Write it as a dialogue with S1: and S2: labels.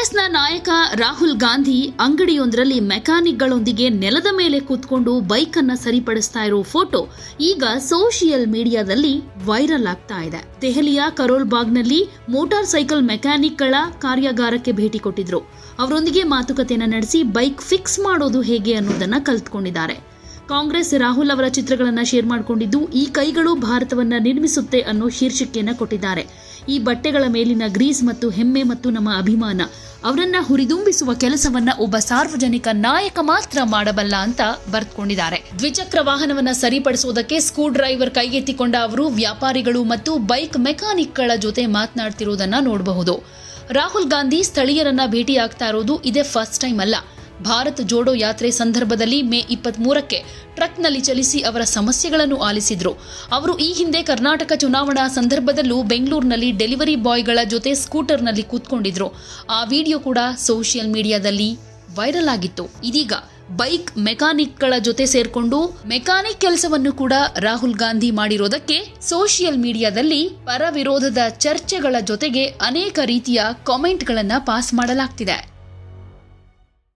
S1: ಕಾಂಗ್ರೆಸ್ನ ನಾಯಕ ರಾಹುಲ್ ಗಾಂಧಿ ಅಂಗಡಿಯೊಂದರಲ್ಲಿ ಮೆಕ್ಯಾನಿಕ್ಗಳೊಂದಿಗೆ ನೆಲದ ಮೇಲೆ ಕೂತ್ಕೊಂಡು ಬೈಕ್ ಅನ್ನ ಸರಿಪಡಿಸ್ತಾ ಇರೋ ಫೋಟೋ ಈಗ ಸೋಷಿಯಲ್ ಮೀಡಿಯಾದಲ್ಲಿ ವೈರಲ್ ಆಗ್ತಾ ಇದೆ ದೆಹಲಿಯ ಕರೋಲ್ ಬಾಗ್ನಲ್ಲಿ ಮೋಟಾರ್ ಸೈಕಲ್ ಮೆಕ್ಯಾನಿಕ್ಗಳ ಕಾರ್ಯಾಗಾರಕ್ಕೆ ಭೇಟಿ ಕೊಟ್ಟಿದ್ರು ಅವರೊಂದಿಗೆ ಮಾತುಕತೆಯನ್ನ ನಡೆಸಿ ಬೈಕ್ ಫಿಕ್ಸ್ ಮಾಡೋದು ಹೇಗೆ ಅನ್ನೋದನ್ನ ಕಲ್ತ್ಕೊಂಡಿದ್ದಾರೆ ಕಾಂಗ್ರೆಸ್ ರಾಹುಲ್ ಅವರ ಚಿತ್ರಗಳನ್ನ ಶೇರ್ ಮಾಡಿಕೊಂಡಿದ್ದು ಈ ಕೈಗಳು ಭಾರತವನ್ನ ನಿರ್ಮಿಸುತ್ತೆ ಅನ್ನೋ ಶೀರ್ಷಿಕೆಯನ್ನ ಕೊಟ್ಟಿದ್ದಾರೆ ಈ ಬಟ್ಟೆಗಳ ಮೇಲಿನ ಗ್ರೀಸ್ ಮತ್ತು ಹೆಮ್ಮೆ ಮತ್ತು ನಮ್ಮ ಅಭಿಮಾನ ಅವರನ್ನ ಹುರಿದುಂಬಿಸುವ ಕೆಲಸವನ್ನ ಒಬ್ಬ ಸಾರ್ವಜನಿಕ ನಾಯಕ ಮಾತ್ರ ಮಾಡಬಲ್ಲ ಅಂತ ಬರ್ತ್ಕೊಂಡಿದ್ದಾರೆ ದ್ವಿಚಕ್ರ ವಾಹನವನ್ನ ಸರಿಪಡಿಸುವುದಕ್ಕೆ ಸ್ಕ್ರೂ ಡ್ರೈವರ್ ಕೈಗೆತ್ತಿಕೊಂಡ ಅವರು ವ್ಯಾಪಾರಿಗಳು ಮತ್ತು ಬೈಕ್ ಮೆಕ್ಯಾನಿಕ್ಗಳ ಜೊತೆ ಮಾತನಾಡ್ತಿರುವುದನ್ನ ನೋಡಬಹುದು ರಾಹುಲ್ ಗಾಂಧಿ ಸ್ಥಳೀಯರನ್ನ ಭೇಟಿಯಾಗ್ತಾ ಇರೋದು ಇದೇ ಫಸ್ಟ್ ಟೈಮ್ ಅಲ್ಲ ಭಾರತ್ ಜೋಡೋ ಯಾತ್ರೆ ಸಂದರ್ಭದಲ್ಲಿ ಮೇ ಇಪ್ಪತ್ತ್ ಮೂರಕ್ಕೆ ಟ್ರಕ್ನಲ್ಲಿ ಚಲಿಸಿ ಅವರ ಸಮಸ್ಯೆಗಳನ್ನು ಆಲಿಸಿದ್ರು ಅವರು ಈ ಹಿಂದೆ ಕರ್ನಾಟಕ ಚುನಾವಣಾ ಸಂದರ್ಭದಲ್ಲೂ ಬೆಂಗಳೂರಿನಲ್ಲಿ ಡೆಲಿವರಿ ಬಾಯ್ಗಳ ಜೊತೆ ಸ್ಕೂಟರ್ನಲ್ಲಿ ಕೂತ್ಕೊಂಡಿದ್ರು ಆ ವಿಡಿಯೋ ಕೂಡ ಸೋಷಿಯಲ್ ಮೀಡಿಯಾದಲ್ಲಿ ವೈರಲ್ ಆಗಿತ್ತು ಇದೀಗ ಬೈಕ್ ಮೆಕ್ಯಾನಿಕ್ಗಳ ಜೊತೆ ಸೇರ್ಕೊಂಡು ಮೆಕ್ಯಾನಿಕ್ ಕೆಲಸವನ್ನು ಕೂಡ ರಾಹುಲ್ ಗಾಂಧಿ ಮಾಡಿರೋದಕ್ಕೆ ಸೋಷಿಯಲ್ ಮೀಡಿಯಾದಲ್ಲಿ ಪರ ವಿರೋಧದ ಚರ್ಚೆಗಳ ಜೊತೆಗೆ ಅನೇಕ ರೀತಿಯ ಕಾಮೆಂಟ್ಗಳನ್ನ ಪಾಸ್ ಮಾಡಲಾಗ್ತಿದೆ